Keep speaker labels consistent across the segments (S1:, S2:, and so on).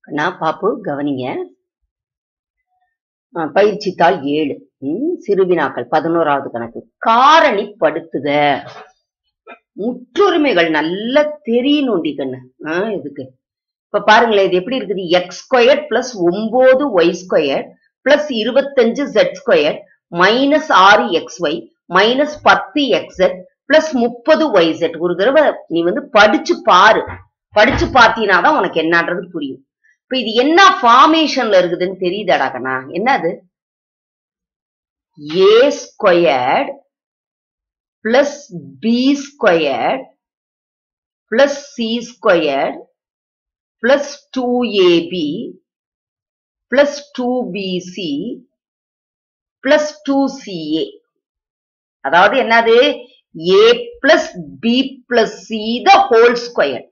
S1: கண்ணா பாப்பு கவனிங்க ஆ, பயிற்சி தாள் ஏழு ம், சிறுவினாக்கள் பதினோராவது கணக்கு காரணிப்படுத்துக முற்றுரிமைகள் நல்லா தெரியணுண்டி கண்ணு ஆ, இதுக்கு இப்ப பாருங்களேன் இது எப்படி இருக்குது எக்ஸ் ஸ்கொயர் பிளஸ் ஒன்பது ஒய் ஸ்கொயர் பிளஸ் இருபத்தஞ்சு ஜெட் ஸ்கொயர் மைனஸ் ஆறு எக்ஸ் ஒய் மைனஸ் பத்து எக்ஸ் ஜெட் பிளஸ் முப்பது ஒய் ஜெட் ஒரு தடவை நீ வந்து படிச்சு பாரு படிச்சு பார்த்தீங்கன்னா தான் உனக்கு என்னன்றது புரியும் இப்ப இது என்ன ஃபார்மேஷன்ல இருக்குதுன்னு தெரியுதாடா கண்ணா என்னது A squared plus B squared plus C squared plus two AB plus two BC plus two CA அதாவது என்னது A plus B plus C the whole square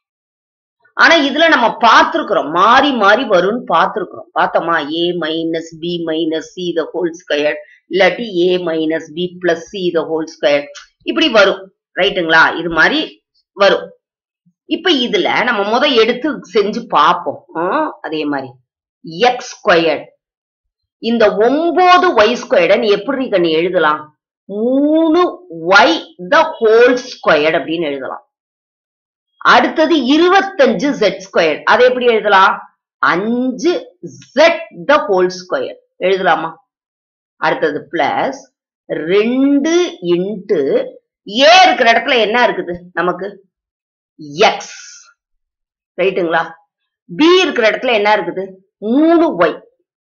S1: ஆனா இதுல நம்ம பார்த்திருக்கிறோம் மாறி மாறி வரும்னு பார்த்திருக்கிறோம் பார்த்தோமா A minus B minus C the whole square இல்லாட்டி A minus B plus C the whole square இப்படி வரும் ரைட்டுங்களா இது மாதிரி வரும் இப்ப இதுல நம்ம முத எடுத்து செஞ்சு பார்ப்போம் ஆ, அதே மாதிரி எக்ஸ் ஸ்கொயர் இந்த ஒன்பது ஒய் ஸ்கொயர்ட நீ எப்படி கண்ணி எழுதலாம் மூணு ஒய் த ஹோல் ஸ்கொயர் அப்படின்னு எழுதலாம் அடுத்தது இருபத்தஞ்சு ஜெட் ஸ்கொயர் அதை எப்படி எழுதலாம் அஞ்சு ஜெட் த ஹோல் ஸ்கொயர் எழுதலாமா அடுத்தது பிளஸ் ரெண்டு இன்ட்டு ஏ இருக்கிற இடத்துல என்ன இருக்குது நமக்கு எக்ஸ் ரைட்டுங்களா பி இருக்கிற இடத்துல என்ன இருக்குது மூணு ஒய்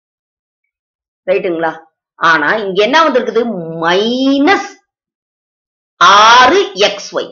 S1: ரைட்டுங்களா ஆனா இங்க என்ன வந்திருக்குது மைனஸ் ஆறு எக்ஸ் ஒய்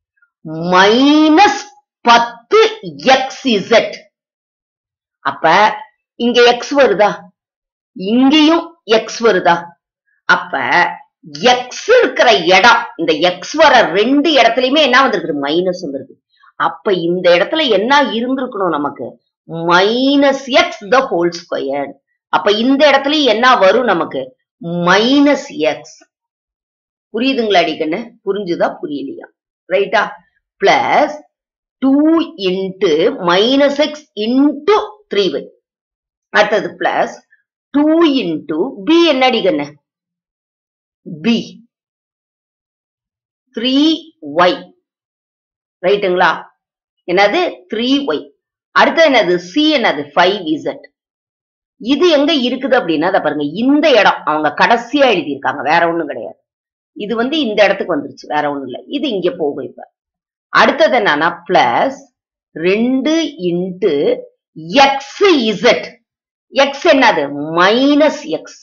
S1: மைனஸ் பத்து எக்ஸ் இசட் அப்ப இங்க எக்ஸ் வருதா இங்கேயும் எக்ஸ் வருதா அப்ப எக்ஸ் இருக்கிற இடம் இந்த எக்ஸ் வர ரெண்டு இடத்துலயுமே என்ன வந்திருக்குது மைனஸ் வந்திருக்கு அப்ப இந்த இடத்துல என்ன இருந்திருக்கணும் நமக்கு minus X the whole square அப்ப இந்த இடத்துலயும் என்ன வரும் நமக்கு மைனஸ் எக்ஸ் புரியுதுங்களா அடிக்கண்ணு புரிஞ்சுதா புரியலையா ரைட்டா plus two into minus X into three Y அடுத்தது பிளஸ் டூ இன்ட்டு பி என்ன அடிக்கண்ணு பி த்ரீ ஒய் ரைட்டுங்களா என்னது த்ரீ ஒய் அடுத்து என்னது சி என்னது ஃபைவ் இசட் இது எங்க இருக்குது அப்படின்னா அதை பாருங்க இந்த இடம் அவங்க கடைசியா எழுதியிருக்காங்க வேற ஒண்ணும் கிடையாது இது வந்து இந்த இடத்துக்கு வந்துருச்சு வேற ஒண்ணும் இல்லை இது இங்க போகும் இப்ப அடுத்தது என்னன்னா பிளஸ் ரெண்டு இன்ட்டு எக்ஸ் இசட் எக்ஸ் என்னது மைனஸ் எக்ஸ்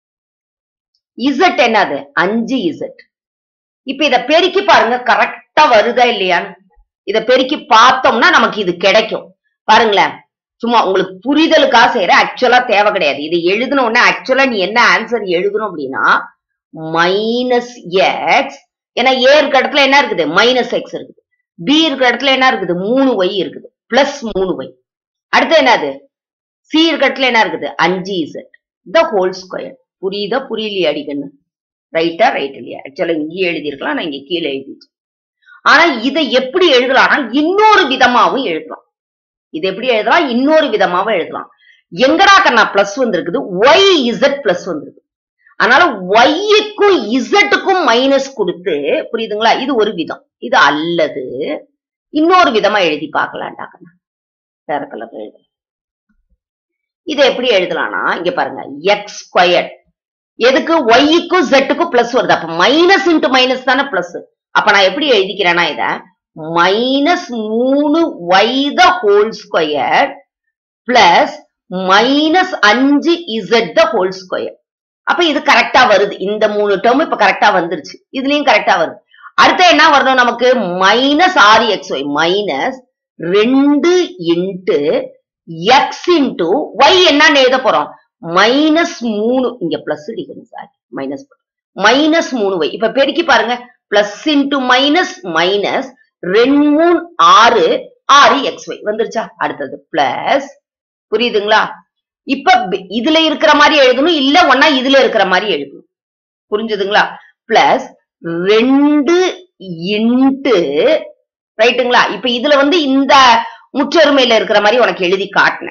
S1: இசட் என்னது அஞ்சு இசட் இப்ப இத பெருக்கி பாருங்க கரெக்டா வருதா இல்லையான்னு இத பெருக்கி பார்த்தோம்னா நமக்கு இது கிடைக்கும் பாருங்களேன் சும்மா உங்களுக்கு புரிதலுக்காக செய்யற ஆக்சுவலா தேவை கிடையாது இது எழுதின உடனே ஆக்சுவலா நீ என்ன ஆன்சர் எழுதணும் அப்படின்னா மைனஸ் எக்ஸ் ஏன்னா ஏ இருக்க இடத்துல என்ன இருக்குது மைனஸ் எக்ஸ் இருக்குது பி இருக்கிற இடத்துல என்ன இருக்குது மூணு ஒய் இருக்குது பிளஸ் மூணு ஒய் அடுத்து என்னது சி இருக்க இடத்துல என்ன இருக்குது அஞ்சு இசட் த ஹோல் ஸ்கொயர் புரியுதா புரியலையா அடிக்கண்ணு ரைட்டா ரைட் இல்லையா ஆக்சுவலா இங்கேயே எழுதியிருக்கலாம் நான் இங்க கீழே எழுதிட்டேன் ஆனா இதை எப்படி எழுதலாம்னா இன்னொரு விதமாவும் எழுதலாம் இது எப்படி எழுதலாம் இன்னொரு விதமாவும் எழுதலாம் எங்கடா கண்ணா பிளஸ் வந்திருக்குது ஒய் இசட் பிளஸ் வந்திருக்கு அதனால ஒய்க்கும் இசட்டுக்கும் மைனஸ் கொடுத்து புரியுதுங்களா இது ஒரு விதம் இது அல்லது இன்னொரு விதமா எழுதி பார்க்கலாம்டா கண்ணா வேற கலர் எழுத இதை எப்படி எழுதலாம்னா இங்க பாருங்க எக்ஸ் ஸ்கொயர் எதுக்கு ஒய்க்கும் ஜெட்டுக்கும் பிளஸ் வருது அப்ப மைனஸ் இன்டு மைனஸ் தானே பிளஸ் அப்ப நான் எப்படி எழுதிக்கிறேன்னா இத மைனஸ் மூணு Y the whole square plus minus அஞ்சு இசட் த ஹோல் ஸ்கொயர் அப்ப இது கரெக்டா வருது இந்த மூணு டேர்ம் இப்ப கரெக்டா வந்துருச்சு இதுலயும் கரெக்டா வருது அடுத்து என்ன வரணும் நமக்கு மைனஸ் ஆறு எக்ஸ் ஒய் மைனஸ் ரெண்டு இன்ட்டு எக்ஸ் இன்ட்டு ஒய் என்னன்னு எழுத போறோம் மைனஸ் மூணு இங்க பிளஸ் அடிக்கணும் சார் மைனஸ் மைனஸ் மூணு ஒய் இப்ப பெருக்கி பாருங்க பிளஸ் இன்டு மைனஸ் மைனஸ் ரெண்டு மூணு ஆறு ஆறு எக்ஸ் ஒய் வந்துருச்சா அடுத்தது பிளஸ் புரியுதுங்களா இப்ப பி- இதுல இருக்கிற மாதிரி எழுதணும் இல்ல ஒன்னா இதுல இருக்கிற மாதிரி எழுதணும் புரிஞ்சுதுங்களா பிளஸ் ரெண்டு இன்ட்டு ரைட்டுங்களா இப்ப இதுல வந்து இந்த முற்றொருமையில இருக்கிற மாதிரி உனக்கு எழுதி காட்டினேன்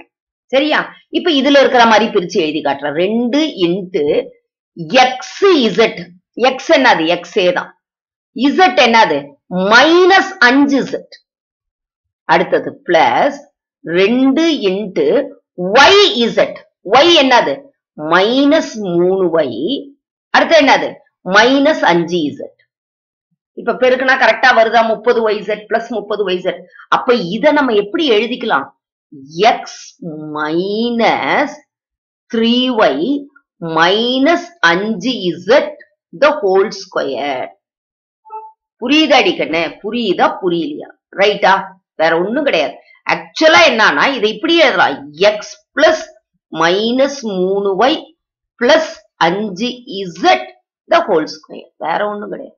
S1: சரியா இப்ப இதுல இருக்கிற மாதிரி பிரிச்சு எழுதி காட்டுறேன் ரெண்டு இன்ட்டு எக்ஸ் இசட் எக்ஸ் என்னது எக்ஸே தான் இசட் என்னது மைனஸ் அஞ்சு இசட் அடுத்தது பிளஸ் ரெண்டு இன்ட்டு ஒய் இசட் ஒய் என்னது மைனஸ் மூணு ஒய் அடுத்து என்னது மைனஸ் அஞ்சு இசட் இப்ப பெருக்குனா கரெக்டா வருதா முப்பது ஒய் செட் பிளஸ் முப்பது ஒய் செட் அப்ப இத நம்ம எப்படி எழுதிக்கலாம் X minus three Y minus அஞ்சு இசட் த ஹோல் ஸ்கொயர் புரியுதா அடிக்கண்ணே புரியுதா புரியலையா ரைட்டா வேற ஒண்ணும் கிடையாது ஆக்சுவலா என்னன்னா இதை இப்படி எழுதலாம் எக்ஸ் பிளஸ் மைனஸ் மூணு ஒய் பிளஸ் அஞ்சு இசட் த ஹோல் ஸ்கொயர் வேற ஒண்ணும் கிடையாது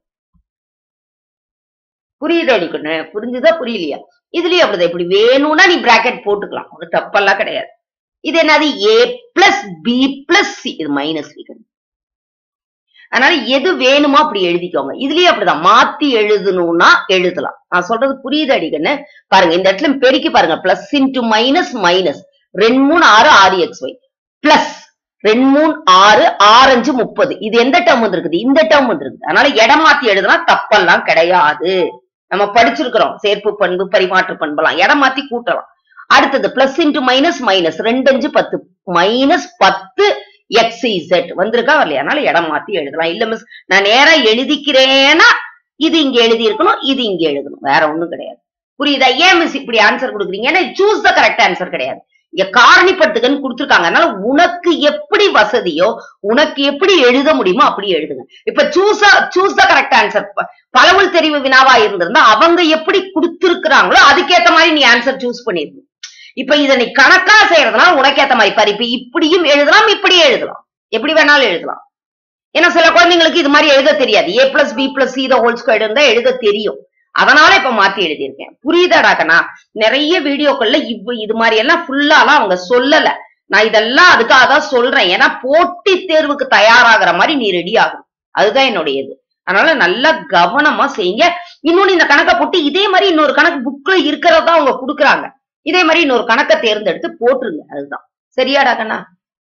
S1: புரியுதா அடிக்கண்ணே புரிஞ்சுதா புரியலையா இதுலயும் அப்படிதான் இப்படி வேணும்னா நீ பிராக்கெட் போட்டுக்கலாம் ஒரு தப்பெல்லாம் கிடையாது இது என்னது A plus B plus C இது மைனஸ் அதனால எது வேணுமோ அப்படி எழுதிக்கோங்க இதுலயே அப்படிதான் மாத்தி எழுதணும்னா எழுதலாம் நான் சொல்றது புரியுது அடிக்கன்னு பாருங்க இந்த இடத்துல பெருக்கி பாருங்க பிளஸ் இன்டு மைனஸ் மைனஸ் ரெண்டு மூணு ஆறு ஆறு எக்ஸ் ஒய் பிளஸ் ரெண்டு மூணு ஆறு ஆரஞ்சு முப்பது இது எந்த டேர்ம் வந்திருக்குது இந்த டேர்ம் வந்திருக்குது அதனால இடம் மாத்தி எழுதுனா தப்பெல்லாம் கிடையாது நம்ம படிச்சிருக்கிறோம் சேர்ப்பு பண்பு பரிமாற்று பண்பெல்லாம் இடம் மாத்தி கூட்டலாம் அடுத்தது பிளஸ் இன்டு மைனஸ் மைனஸ் ரெண்டு அஞ்சு பத்து மைனஸ் பத்து எக்ஸ் இசட் வந்திருக்கா வரலையா அதனால இடம் மாத்தி எழுதலாம் இல்ல மிஸ் நான் நேரா எழுதிக்கிறேன்னா இது இங்க எழுதி இருக்கணும் இது இங்க எழுதணும் வேற ஒண்ணும் கிடையாது புரியுதா ஏன் மிஸ் இப்படி ஆன்சர் கொடுக்குறீங்க ஏன்னா சூஸ் த கரெக்ட் ஆன்சர் கிடையாது இங்க காரணிப்படுத்துகன்னு கொடுத்துருக்காங்க அதனால உனக்கு எப்படி வசதியோ உனக்கு எப்படி எழுத முடியுமோ அப்படி எழுதுங்க இப்ப choose choose the correct answer பலவுள் தெரிவு வினாவா இருந்திருந்தா அவங்க எப்படி கொடுத்திருக்கிறாங்களோ அதுக்கேத்த மாதிரி நீ ஆன்சர் சூஸ் பண்ணிருக்கணும் இப்ப இத நீ கணக்கா செய்யறதுனால உனக்கு ஏத்த மாதிரி பாரு இப்ப இப்படியும் எழுதலாம் இப்படியே எழுதலாம் எப்படி வேணாலும் எழுதலாம் ஏன்னா சில குழந்தைங்களுக்கு இது மாதிரி எழுத தெரியாது A plus B plus C whole square இருந்தா எழுத தெரியும் அதனால இப்ப மாத்தி எழுதியிருக்கேன் புரியுதாடாக்கண்ணா நிறைய வீடியோக்கள்ல இவ் இது மாதிரி எல்லாம் ஃபுல்லாலாம் அவங்க சொல்லல நான் இதெல்லாம் அதுக்காக தான் சொல்றேன் ஏன்னா போட்டி தேர்வுக்கு தயாராகிற மாதிரி நீ ரெடி ஆகணும் அதுதான் என்னுடைய இது அதனால நல்லா கவனமா செய்யுங்க இன்னொன்னு இந்த கணக்கை போட்டு இதே மாதிரி இன்னொரு கணக்கு புக்ல இருக்கிறதா அவங்க கொடுக்குறாங்க இதே மாதிரி இன்னொரு கணக்கை தேர்ந்தெடுத்து போட்டுருங்க அதுதான் சரியாடா கண்ணா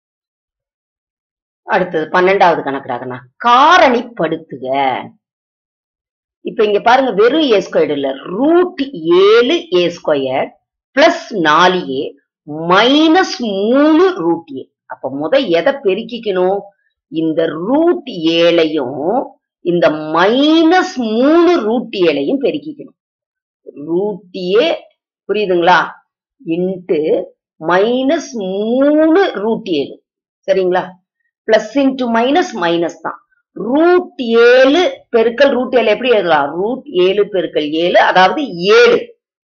S1: அடுத்தது பன்னெண்டாவது கணக்குடாகண்ணா காரணிப்படுத்துக இப்ப இங்க பாருங்க வெறும் ஏ ஸ்கொயர் இல்ல ரூட் ஏழு ஏ ஸ்கொயர் பிளஸ் நாலு ஏ மைனஸ் மூணு ரூட் ஏ அப்ப முத எதை பெருக்கிக்கணும் இந்த ரூட் ஏழையும் இந்த மைனஸ் மூணு ரூட் ஏழையும் பெருக்கிக்கணும் ரூட் ஏ புரியுதுங்களா இன்ட்டு மைனஸ் மூணு ரூட் ஏழு சரிங்களா பிளஸ் இன்டு மைனஸ் மைனஸ் தான் ரூட் ஏழு பெருக்கல் ரூட் ஏழு எப்படி எழுதலாம் ரூட் ஏழு பெருக்கல் ஏழு அதாவது ஏழு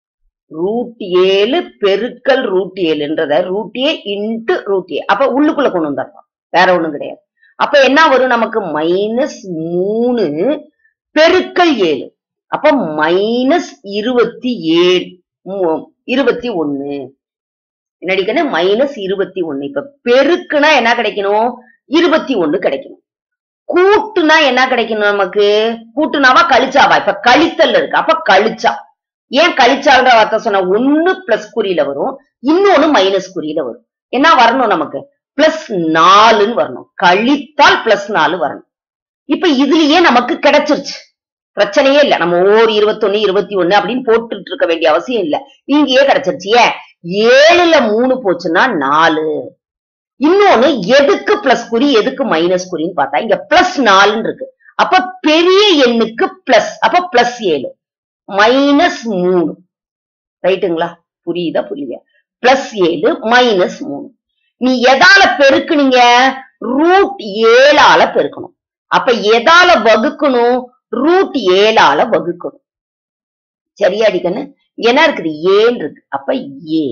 S1: ரூட் ஏழு பெருக்கல் ரூட் ஏழுன்றத root A into root A அப்ப உள்ளுக்குள்ள கொண்டு வந்துடலாம் வேற ஒண்ணும் கிடையாது அப்ப என்ன வரும் நமக்கு மைனஸ் மூணு பெருக்கல் ஏழு அப்ப மைனஸ் இருபத்தி ஏழு மூ- இருபத்தி ஒண்ணு என்னடிக்கணும் மைனஸ் இருபத்தி ஒண்ணு இப்ப பெருக்குனா என்ன கிடைக்கணும் இருபத்தி ஒண்ணு கிடைக்கணும் கூட்டுனா என்ன கிடைக்கணும் நமக்கு கூட்டுனாவா கழிச்சாவா இப்ப கழித்தல் இருக்கு அப்ப கழிச்சா ஏன் கழிச்சால்ன்ற வார்த்தை சொன்ன ஒண்ணு பிளஸ் குறியில வரும் இன்னொன்னு மைனஸ் குறியில வரும் என்ன வரணும் நமக்கு பிளஸ் நாலுன்னு வரணும் கழித்தால் பிளஸ் நாலு வரணும் இப்ப இதுலயே நமக்கு கிடைச்சிருச்சு பிரச்சனையே இல்ல நம்ம ஓர் இருபத்தொன்னு இருபத்தி ஒண்ணு அப்படின்னு போட்டுட்டு இருக்க வேண்டிய அவசியம் இல்ல இங்கேயே கிடைச்சிருச்சு ஏன் ஏழுல மூணு போச்சுன்னா நாலு இன்னொன்னு எதுக்கு பிளஸ் குறி எதுக்கு மைனஸ் குறின்னு பார்த்தா இங்க பிளஸ் நாலுன்னு இருக்கு அப்ப பெரிய எண்ணுக்கு பிளஸ் அப்ப பிளஸ் ஏழு மைனஸ் மூணு ரைட்டுங்களா புரியுதா புரியுதா பிளஸ் ஏழு மைனஸ் மூணு நீ எதால பெருக்குனீங்க ரூட் ஏழால பெருக்கணும் அப்ப எதால வகுக்கணும் ரூட் ஏழால வகுக்கணும் சரியா அடிக்கண்ணு என்ன இருக்குது ஏன்னு இருக்கு அப்ப ஏ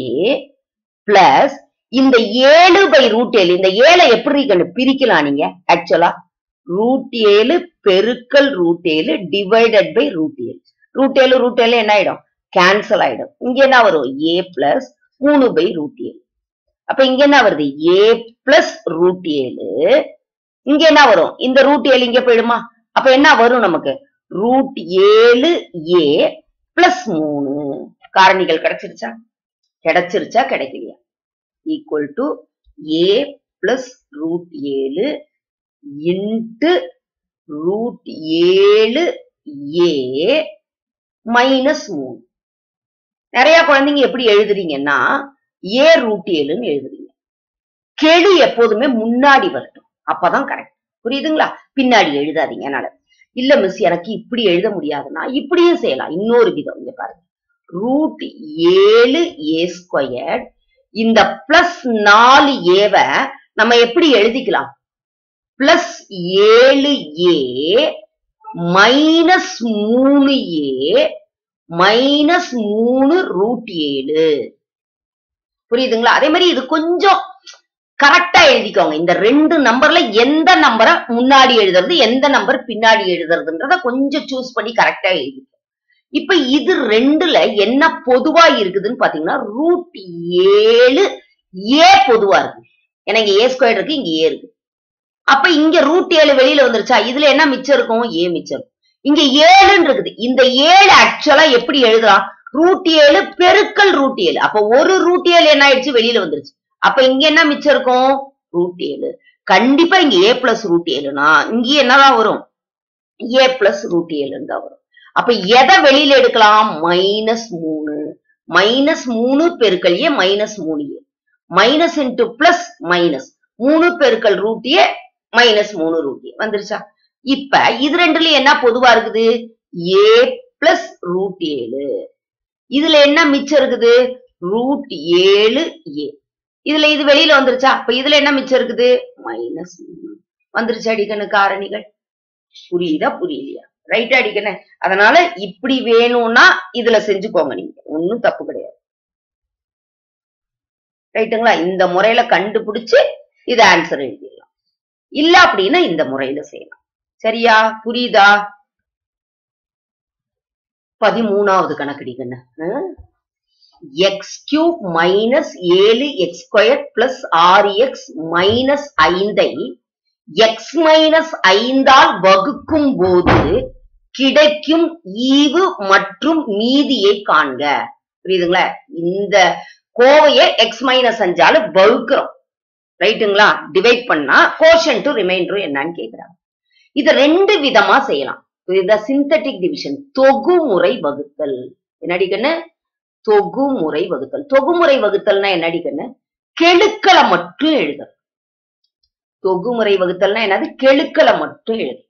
S1: பிளஸ் இந்த ஏழு பை ரூட் ஏழு இந்த ஏழை எப்படி இருக்கணும் பிரிக்கலாம் நீங்க ஆக்சுவலா ரூட் ஏழு பெருக்கல் ரூட் ஏழு டிவைடட் பை ரூட் ஏழு ரூட் ஏழு ரூட் ஏழு என்ன ஆயிடும் கேன்சல் ஆயிடும் இங்க என்ன வரும் ஏ பிளஸ் மூணு பை ரூட் ஏழு அப்ப இங்க என்ன வருது ஏ பிளஸ் ரூட் ஏழு இங்க என்ன வரும் இந்த ரூட் ஏழு இங்க போயிடுமா அப்ப என்ன வரும் நமக்கு ரூட் ஏழு ஏ பிளஸ் மூணு காரணிகள் கிடைச்சிருச்சா கிடைச்சிருச்சா கிடைக்கலையா equal to A plus root ஏழு இன்ட்டு ரூட் ஏழு ஏ மைனஸ் மூணு நிறைய குழந்தைங்க எப்படி எழுதுறீங்கன்னா ஏ ரூட் ஏழுன்னு எழுதுறீங்க கெழு எப்போதுமே முன்னாடி வரட்டும் அப்பதான் கரெக்ட் புரியுதுங்களா பின்னாடி எழுதாதீங்க என்னால இல்ல மிஸ் எனக்கு இப்படி எழுத முடியாதுன்னா இப்படியும் செய்யலாம் இன்னொரு விதம் இங்க பாருங்க ரூட் ஏழு ஏ ஸ்கொயர் இந்த பிளஸ் நாலு ஏவ நம்ம எப்படி எழுதிக்கலாம் பிளஸ் ஏழு ஏ மைனஸ் மூணு ஏ மைனஸ் மூணு ரூட் ஏழு புரியுதுங்களா அதே மாதிரி இது கொஞ்சம் கரெக்டா எழுதிக்கோங்க இந்த ரெண்டு நம்பர்ல எந்த நம்பரை முன்னாடி எழுதுறது எந்த நம்பர் பின்னாடி எழுதுறதுன்றத கொஞ்சம் சூஸ் பண்ணி கரெக்டா எழுதிக்கோ இப்ப இது ரெண்டுல என்ன பொதுவா இருக்குதுன்னு பாத்தீங்கன்னா ரூட் ஏழு ஏ பொதுவா இருக்கு ஏன்னா இங்க ஏ ஸ்கொயர் இருக்கு இங்க ஏ இருக்கு அப்ப இங்க ரூட் ஏழு வெளியில வந்துருச்சா இதுல என்ன மிச்சம் இருக்கும் ஏ மிச்சம் இருக்கும் இங்க ஏழுன்னு இருக்குது இந்த ஏழு ஆக்சுவலா எப்படி எழுதலாம் ரூட் ஏழு பெருக்கல் ரூட் ஏழு அப்ப ஒரு ரூட் ஏழு என்ன ஆயிடுச்சு வெளியில வந்துருச்சு அப்ப இங்க என்ன மிச்சம் இருக்கும் ரூட் ஏழு கண்டிப்பா இங்க ஏ பிளஸ் ரூட் ஏழுனா இங்கேயே என்னதான் வரும் ஏ பிளஸ் ரூட் ஏழுன்னு தான் வரும் அப்ப எதை வெளியில எடுக்கலாம் மைனஸ் மூணு மைனஸ் மூணு பெருக்கல் ஏ மைனஸ் மூணு A minus into plus minus மூணு பெருக்கல் ரூட் ஏ மைனஸ் மூணு ரூட் ஏ வந்துருச்சா இப்ப இது ரெண்டுல என்ன பொதுவா இருக்குது ஏ பிளஸ் ரூட் ஏழு இதுல என்ன மிச்சம் இருக்குது ரூட் ஏழு ஏ இதுல இது வெளியில வந்துருச்சா அப்ப இதுல என்ன மிச்சம் இருக்குது மைனஸ் மூணு வந்துருச்சு அடிக்கணு காரணிகள் புரியுதா புரியலையா ரைட் அடிக்கணும் அதனால இப்படி வேணும்னா இதுல செஞ்சுக்கோங்க நீங்க ஒண்ணும் தப்பு கிடையாது ரைட்டுங்களா இந்த முறையில கண்டுபிடிச்சு இது ஆன்சர் எழுதிடலாம் இல்ல அப்படின்னா இந்த முறையில செய்யலாம் சரியா புரியுதா பதிமூணாவது கணக்கடிக்கண்ண எக்ஸ் கியூப் மைனஸ் ஏழு எக்ஸ் ஸ்கொயர் பிளஸ் ஆறு எக்ஸ் மைனஸ் ஐந்தை எக்ஸ் மைனஸ் ஐந்தால் வகுக்கும் போது கிடைக்கும் ஈவு மற்றும் மீதியை காண்க புரியுதுங்களா இந்த கோவையை எக்ஸ் மைனஸ் அஞ்சால வகுக்கிறோம் ரைட்டுங்களா டிவைட் பண்ணா கோஷன் டு ரிமைண்டரும் என்னன்னு கேக்குறாங்க இது ரெண்டு விதமா செய்யலாம் இந்த சிந்தட்டிக் டிவிஷன் தொகுமுறை வகுத்தல் என்னடி கண்ணு தொகுமுறை வகுத்தல் தொகுமுறை வகுத்தல்னா என்னடி கண்ணு கெழுக்களை மட்டும் எழுதணும் தொகுமுறை வகுத்தல்னா என்னது கெழுக்களை மட்டும் எழுது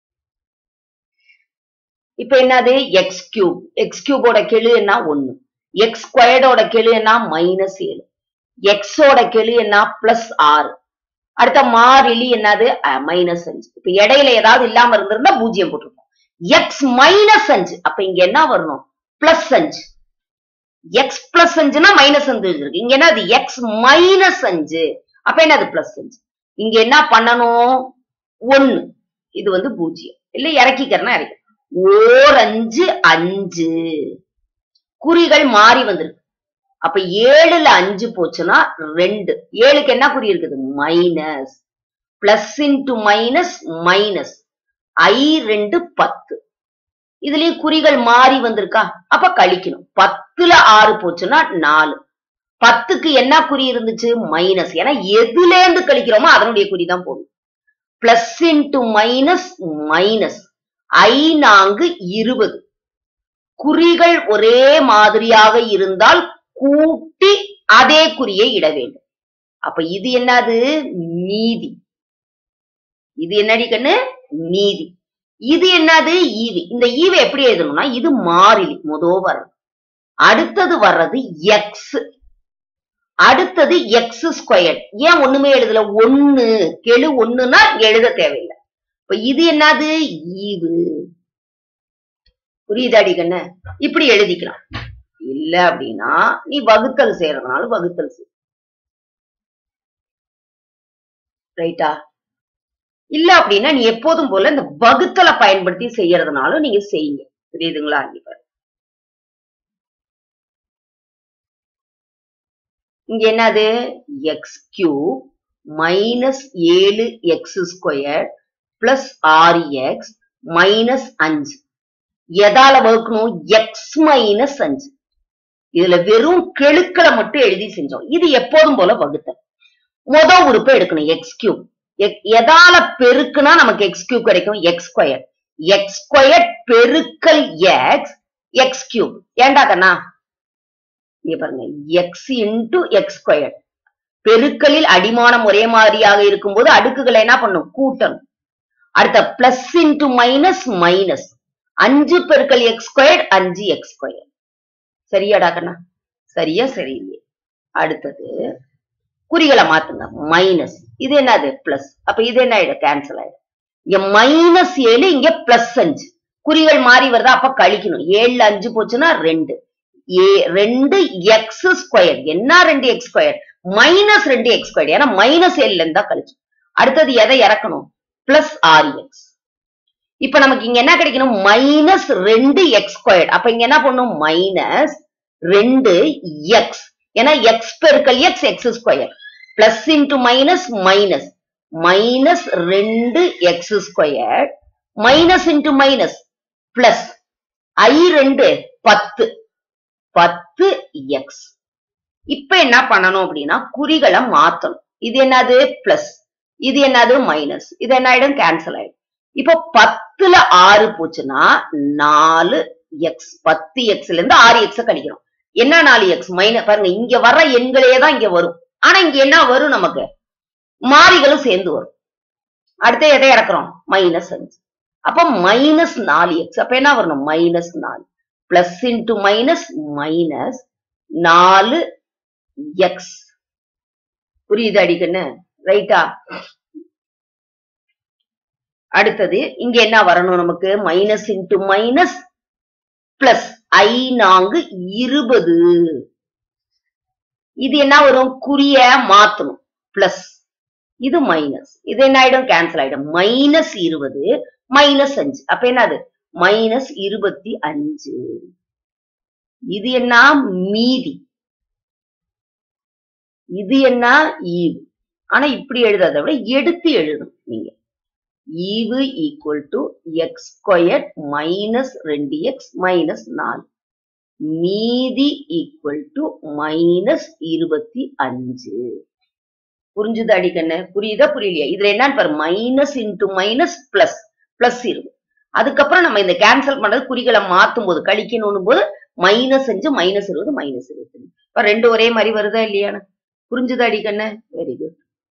S1: இப்ப என்னது எக்ஸ் கியூப் எக்ஸ் கியூபோட கெழு என்ன ஒண்ணு எக்ஸ் ஸ்கொயர்டோட கெழு என்ன மைனஸ் ஏழு எக்ஸோட கெழு என்ன பிளஸ் ஆறு அடுத்த மாறிலி என்னது மைனஸ் அஞ்சு இப்ப இடையில ஏதாவது இல்லாம இருந்திருந்தா பூஜ்ஜியம் போட்டிருப்போம் எக்ஸ் மைனஸ் அஞ்சு அப்ப இங்க என்ன வரணும் பிளஸ் அஞ்சு எக்ஸ் பிளஸ் அஞ்சுனா மைனஸ் அஞ்சு இருக்கு இங்க என்ன அது எக்ஸ் மைனஸ் அஞ்சு அப்ப என்னது பிளஸ் அஞ்சு இங்க என்ன பண்ணணும் ஒண்ணு இது வந்து பூஜ்ஜியம் இல்ல இறக்கிக்கிறனா இறக்கி ஓர் அஞ்சு அஞ்சு குறிகள் மாறி வந்திருக்கு அப்ப ஏழுல அஞ்சு போச்சுன்னா ரெண்டு ஏழுக்கு என்ன குறி இருக்குது minus plus into minus minus i ரெண்டு பத்து இதுலயும் குறிகள் மாறி வந்திருக்கா அப்ப கழிக்கணும் பத்துல ஆறு போச்சுன்னா நாலு பத்துக்கு என்ன குறி இருந்துச்சு மைனஸ் ஏன்னா எதுல இருந்து கழிக்கிறோமோ அதனுடைய குறி தான் போடணும் பிளஸ் இன்டு மைனஸ் மைனஸ் ஐ நான்கு இருபது குறிகள் ஒரே மாதிரியாக இருந்தால் கூட்டி அதே குறியை இட வேண்டும் அப்ப இது என்னது மீதி இது என்னடி கண்ணு மீதி இது என்னது ஈவி இந்த ஈவை எப்படி எழுதணும்னா இது மாறிலி முதோ வர்றது அடுத்தது வர்றது எக்ஸ் அடுத்தது எக்ஸ் ஸ்கொயர் ஏன் ஒண்ணுமே எழுதல ஒண்ணு கெழு ஒண்ணுன்னா எழுத தேவையில்லை இப்ப இது என்னது ஈவு புரியுதாடி கண்ணு இப்படி எழுதிக்கலாம் இல்ல அப்படின்னா நீ வகுத்தல் செய்யறதுனால வகுத்தல் செய் ரைட்டா இல்ல அப்படின்னா நீ எப்போதும் போல இந்த வகுத்தலை பயன்படுத்தி செய்யறதுனாலும் நீங்க செய்யுங்க புரியுதுங்களா இங்க பாரு இங்க என்னது எக்ஸ் கியூப் மைனஸ் ஏழு எக்ஸ் ஸ்கொயர் பிளஸ் ஆறு எக்ஸ் மைனஸ் அஞ்சு எதால வகுக்கணும் எக்ஸ் மைனஸ் அஞ்சு இதுல வெறும் கெழுக்களை மட்டும் எழுதி செஞ்சோம் இது எப்போதும் போல வகுத்தல் முத உறுப்பை எடுக்கணும் எக்ஸ் கியூப் எதால பெருக்குனா நமக்கு எக்ஸ் கியூப் கிடைக்கும் எக்ஸ் ஸ்கொயர் எக்ஸ் ஸ்கொயர் பெருக்கல் எக்ஸ் எக்ஸ் கியூப் ஏண்டா கண்ணா இங்க பாருங்க எக்ஸ் இன்டு எக்ஸ் ஸ்கொயர் பெருக்கலில் அடிமானம் ஒரே மாதிரியாக இருக்கும்போது அடுக்குகளை என்ன பண்ணும் கூட்டணும் அடுத்த பிளஸ் இன்டு மைனஸ் மைனஸ் அஞ்சு பெருக்கல் எக்ஸ் ஸ்கொயர் அஞ்சு எக்ஸ் ஸ்கொயர் சரியாடா கண்ணா சரியா சரியில்லையே அடுத்தது குறிகளை மாத்துங்க மைனஸ் இது என்னது பிளஸ் அப்ப இது என்ன ஆயிடும் கேன்சல் ஆயிடும் இங்க மைனஸ் ஏழு இங்க பிளஸ் அஞ்சு குறிகள் மாறி வருதா அப்ப கழிக்கணும் ஏழுல அஞ்சு போச்சுன்னா ரெண்டு ஏ ரெண்டு எக்ஸ் ஸ்கொயர் என்ன ரெண்டு எக்ஸ் ஸ்கொயர் மைனஸ் ரெண்டு எக்ஸ் ஸ்கொயர் ஏன்னா மைனஸ் ஏழுல இருந்தா கழிச்சு அடுத்தது எதை இறக்கணும் பிளஸ் ஆறு எக்ஸ் இப்ப நமக்கு இங்க என்ன கிடைக்கணும் மைனஸ் ரெண்டு எக்ஸ் ஸ்கொயர் அப்ப இங்க என்ன பண்ணும் மைனஸ் ரெண்டு எக்ஸ் ஏன்னா எக்ஸ் பெருக்கல் X X square plus into minus minus minus ரெண்டு X square minus into minus plus ஐ ரெண்டு பத்து பத்து எக்ஸ் இப்ப என்ன பண்ணணும் அப்படின்னா குறிகளை மாத்தணும் இது என்னது பிளஸ் இது என்னது மைனஸ் இது என்ன ஆயிடும் கேன்சல் ஆயிடும் இப்போ பத்துல ஆறு போச்சுன்னா நாலு எக்ஸ் பத்து எக்ஸ்ல இருந்து ஆறு எக்ஸ் கழிக்கிறோம் என்ன நாலு எக்ஸ் மைனஸ் பாருங்க இங்க வர்ற எண்களே தான் இங்க வரும் ஆனா இங்க என்ன வரும் நமக்கு மாறிகளும் சேர்ந்து வரும் அடுத்து எதை இறக்குறோம் மைனஸ் அஞ்சு அப்ப மைனஸ் நாலு எக்ஸ் அப்ப என்ன வரணும் மைனஸ் நாலு பிளஸ் இன்டு மைனஸ் மைனஸ் நாலு எக்ஸ் புரியுது அடிக்கண்ணு ரைட்டா அடுத்தது இங்க என்ன வரணும் நமக்கு மைனஸ் இன்டு மைனஸ் பிளஸ் ஐ நான்கு இருபது இது என்ன வரும் குறிய மாத்தணும் பிளஸ் இது மைனஸ் இது என்ன ஆயிடும் கேன்சல் ஆயிடும் மைனஸ் இருபது மைனஸ் அஞ்சு அப்ப என்னது மைனஸ் இருபத்தி அஞ்சு இது என்ன மீதி இது என்ன ஈவு ஆனா இப்படி எழுதாத விட எடுத்து எழுதணும் நீங்க ஈவு equal to X square minus ரெண்டு எக்ஸ் மைனஸ் நாலு மீதி ஈக்குவல் டு மைனஸ் இருபத்தி அஞ்சு புரிஞ்சுது அடிக்கண்ணு புரியுதா புரியலையா இதுல என்னன்னு பாரு minus into minus plus plus இருபது அதுக்கப்புறம் நம்ம இந்த கேன்சல் பண்றது குறிகளை மாத்தும் போது கழிக்கணும் போது மைனஸ் அஞ்சு மைனஸ் இருபது மைனஸ் இருபத்தி இப்ப ரெண்டு ஒரே மாதிரி வருதா இல்லையான்னு புரிஞ்சுதா அடிக்கண்ணு வெரி குட்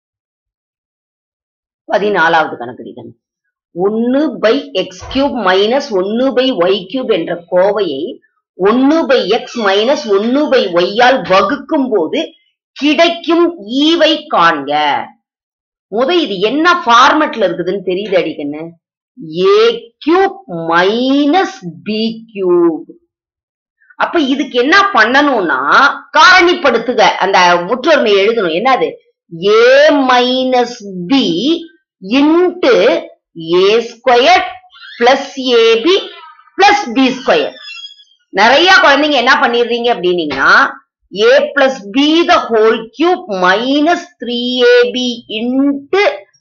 S1: பதினாலாவது கணக்கடிக்கணும் ஒன்னு பை எக்ஸ் கியூப் மைனஸ் ஒன்னு பை ஒய் கியூப் என்ற கோவையை ஒன்னு பை எக்ஸ் மைனஸ் ஒன்னு பை ஒய்யால் வகுக்கும் போது கிடைக்கும் ஈவை காண்க முத இது என்ன ஃபார்மட்ல இருக்குதுன்னு தெரியுது அடிக்கண்ணு A cube minus B cube அப்ப இதுக்கு என்ன பண்ணணும்னா காரணிப்படுத்துக அந்த முற்றொருமை எழுதணும் என்னது A minus B into A square plus AB plus B square நிறைய குழந்தைங்க என்ன பண்ணிடுறீங்க அப்படின்னீங்கன்னா A plus B the whole cube minus three AB into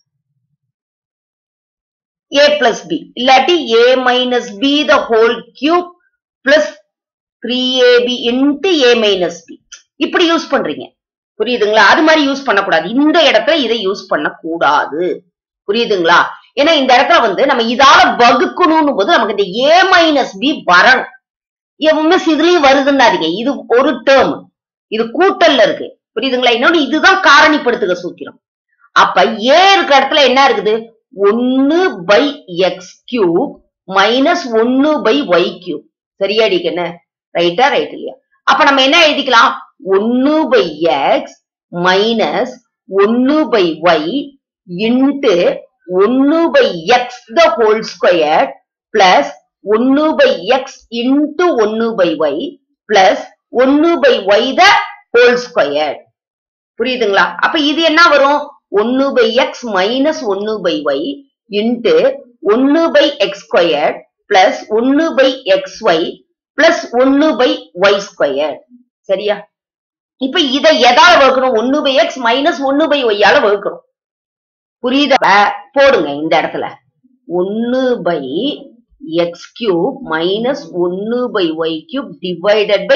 S1: A plus B இல்லாட்டி A minus B the whole cube plus three AB into A minus B இப்படி use பண்றீங்க புரியுதுங்களா அது மாதிரி யூஸ் பண்ணக்கூடாது இந்த இடத்துல இதை யூஸ் பண்ணக்கூடாது புரியுதுங்களா ஏன்னா இந்த இடத்துல வந்து நம்ம இதால வகுக்கணும்னு போது நமக்கு இந்த ஏ மைனஸ் பி வரணும் மிஸ் இதுலயும் வருதுன்னாதீங்க இது ஒரு டேர்ம் இது கூட்டல்ல இருக்கு புரியுதுங்களா இன்னொன்னு இதுதான் காரணிப்படுத்துக சூத்திரம் அப்ப ஏ இருக்க இடத்துல என்ன இருக்குது ஒன்னு பை எக்ஸ் கியூப் மைனஸ் ஒன்னு பை ஒய் கியூப் சரியாடிக்கு என்ன ரைட்டா ரைட் இல்லையா அப்ப நம்ம என்ன எழுதிக்கலாம் ஒன்னு பை எக்ஸ் மைனஸ் ஒன்னு பை ஒய் இன்ட்டு ஒன்னு by X the whole square plus ஒன்னு பை எக்ஸ் இன்ட்டு ஒன்னு பை ஒய் பிளஸ் ஒன்னு by Y the whole square புரியுதுங்களா அப்ப இது என்ன வரும் ஒன்னு பை எக்ஸ் மைனஸ் ஒன்னு பை ஒய் இன்ட்டு ஒன்னு பை எக்ஸ் ஸ்கொயர் பிளஸ் ஒன்னு பை எக்ஸ் ஒய் பிளஸ் ஒன்னு பை ஒய் ஸ்கொயர் சரியா இப்ப இதை எதால வகுக்கணும் ஒன்னு பை எக்ஸ் மைனஸ் ஒன்னு பை ஒய்யால வகுக்கிறோம் புரியுதா போடுங்க இந்த இடத்துல ஒன்னு பை எக்ஸ் கியூப் மைனஸ் ஒன்னு by Y cube divided by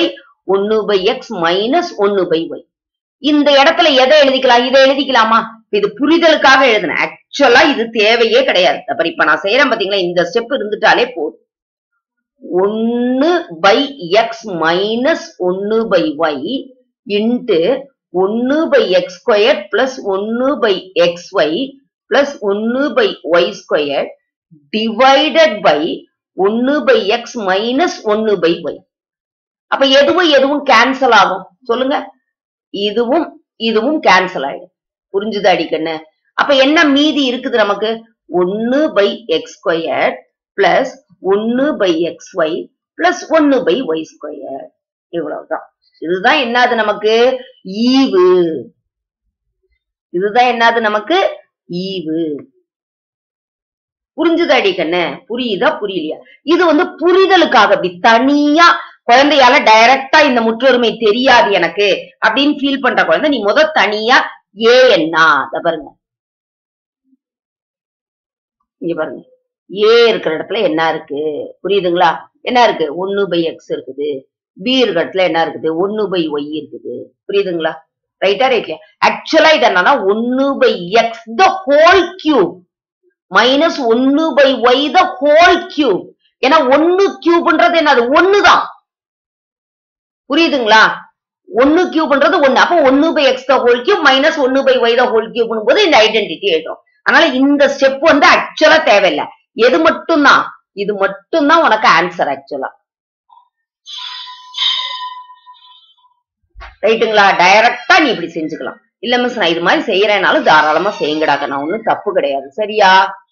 S1: ஒன்னு பை எக்ஸ் மைனஸ் ஒன்னு பை ஒய் இந்த இடத்துல எதை எழுதிக்கலாம் இதை எழுதிக்கலாமா இது புரிதலுக்காக எழுதுனேன் ஆக்சுவலா இது தேவையே கிடையாது அப்புறம் இப்ப நான் செய்யறேன் பாத்தீங்களா இந்த ஸ்டெப் இருந்துட்டாலே போதும் ஒன்னு பை எக்ஸ் மைனஸ் ஒன்னு பை ஒய் இன்ட்டு ஒன்னு பை எக்ஸ் ஸ்கொயர் பிளஸ் ஒன்னு பை எக்ஸ் ஒய் பிளஸ் ஒன்னு by Y square divided by ஒன்னு பை எக்ஸ் மைனஸ் ஒன்னு பை ஒய் அப்ப எதுவும் எதுவும் கேன்சல் ஆகும் சொல்லுங்க இதுவும் இதுவும் கேன்சல் ஆயிடும் புரிஞ்சுது அடிக்கண்ணு அப்ப என்ன மீதி இருக்குது நமக்கு ஒன்னு பை எக்ஸ் ஸ்கொயர் பிளஸ் ஒன்னு பை எக்ஸ் ஒய் பிளஸ் ஒன்னு பை ஒய் ஸ்கொயர் இவ்வளவுதான் இதுதான் என்னது நமக்கு ஈவு இதுதான் என்னது நமக்கு ஈவு புரிஞ்சுது அடிக்கண்ணு புரியுதா புரியலையா இது வந்து புரிதலுக்காக அப்படி தனியா குழந்தையால டைரக்டா இந்த முற்றொருமை தெரியாது எனக்கு அப்படின்னு ஃபீல் பண்ற குழந்தை நீ முத தனியா ஏ என்ன அத பாருங்க இங்க பாருங்க ஏ இருக்கிற இடத்துல என்ன இருக்கு புரியுதுங்களா என்ன இருக்கு ஒன்னு பை எக்ஸ் இருக்குது பி இருக்கிற இடத்துல என்ன இருக்குது ஒன்னு பை ஒய் இருக்குது புரியுதுங்களா ரைட்டா ரைட்லயா ஆக்சுவலா இது என்னன்னா ஒன்னு by X the whole cube minus ஒன்னு by Y the whole cube ஏன்னா ஒன்னு கியூப்ன்றது என்னது ஒண்ணுதான் புரியுதுங்களா ஒன்னு கியூப்ன்றது ஒண்ணு அப்போ ஒன்னு by X the whole cube minus ஒன்னு by Y the whole cube போது இந்த ஐடென்டிட்டி எழுதும் அதனால இந்த ஸ்டெப் வந்து ஆக்சுவலா தேவையில்லை எது மட்டும்தான் இது மட்டும்தான் உனக்கு ஆன்சர் ஆக்சுவலா ரைட்டுங்களா டைரக்டா நீ இப்படி செஞ்சுக்கலாம் இல்ல மிஸ் நான் இது மாதிரி செய்யறேனாலும் தாராளமா செய்யுங்கடாக்க நான் ஒண்ணும் தப்பு கிடையாது சரியா